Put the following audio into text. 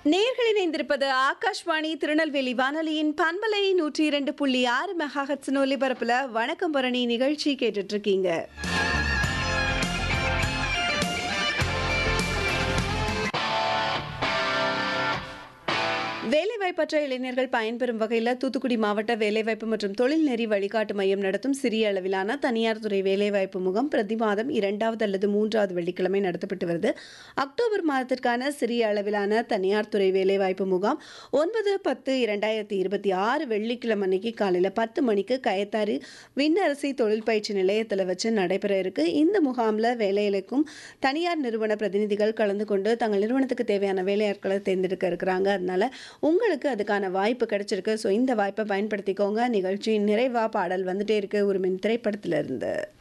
நேர்கள் இணைந்திருப்பது ஆகாஷ்வாணி திருநெல்வேலி வானொலியின் பண்பலை நூற்றி இரண்டு புள்ளி ஆறு மெகாஹட்ஸ் ஒலிபரப்புல வணக்கம் பரணி நிகழ்ச்சி கேட்டுட்டு இருக்கீங்க வேலைவாய்ப்பற்ற இளைஞர்கள் பயன்பெறும் வகையில் தூத்துக்குடி மாவட்ட வேலைவாய்ப்பு மற்றும் தொழில் நெறி வழிகாட்டு மையம் நடத்தும் சிறிய அளவிலான தனியார் துறை வேலைவாய்ப்பு முகாம் பிரதி மாதம் இரண்டாவது அல்லது மூன்றாவது வெள்ளிக்கிழமை நடத்தப்பட்டு வருது அக்டோபர் மாதத்திற்கான சிறிய அளவிலான தனியார் துறை வேலைவாய்ப்பு முகாம் ஒன்பது பத்து இரண்டாயிரத்தி இருபத்தி ஆறு வெள்ளிக்கிழமை அன்னைக்கு காலையில் பத்து மணிக்கு கயத்தாறு விண்ணரசி தொழில் பயிற்சி நிலையத்தில் வச்சு நடைபெற இருக்கு இந்த முகாமில் வேலையிலைக்கும் தனியார் நிறுவன பிரதிநிதிகள் கலந்து கொண்டு தங்கள் நிறுவனத்துக்கு தேவையான வேலையாட்களை தேர்ந்தெடுக்க இருக்கிறாங்க அதனால உங்களுக்கு அதுக்கான வாய்ப்பு கிடைச்சிருக்கு ஸோ இந்த வாய்ப்பை பயன்படுத்திக்கோங்க நிகழ்ச்சியின் நிறைவா பாடல் வந்துட்டே இருக்கு ஒரு மின் திரைப்படத்துல இருந்து